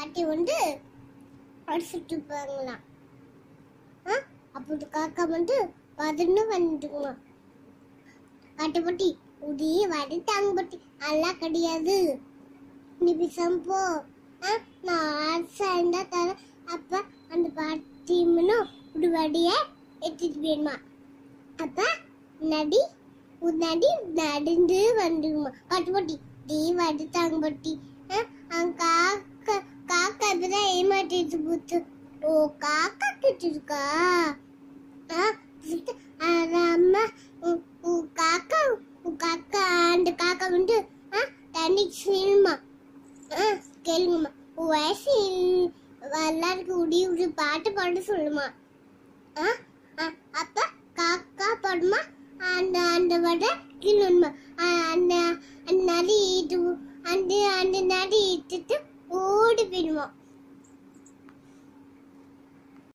பாட்டி வந்து அடிச்சுட்டு இருப்பாங்களாம் ஆ அப்போ இந்த காக்கா வந்து பதினு வந்துக்குமா பாட்டி பாட்டி உடி வடிட்டாங்க பாட்டி அதெல்லாம் கிடையாது நீ பேசாம போ ஆ நான் ஆசை இருந்தா தரேன் அப்ப அந்த பாட்டி மனும் உடி வடிய எடுத்துட்டு போயிடுமா அப்ப நடி நடி நடந்து வந்துருமா பாட்டி பாட்டி டீ வடித்தாங்க பாட்டி ஆ, அங்க காக்கா காக்கா இப்பதான் ஏமாட்டிட்டு போச்சு ஓ காக்கா கிட்ட இருக்கா ஆ, இது, அது அம்மா உ- உன் காக்கா உன் காக்கா அந்த காக்கா வந்து ஆ, தண்ணி செய்யணுமா ஆ, கேளுங்கம்மா உன் வயசு இல்- எல்லாருக்கும் உடி உடி பாட்டு பாட சொல்லுமா ஆ, ஆ, அப்ப காக்கா பாடுமா அந்த அந்த வடை கிளணுமா அந்த அந்த நதி இது அந்த அந்த நதி இட்டுட்டு ஓடி போயிடுவோம்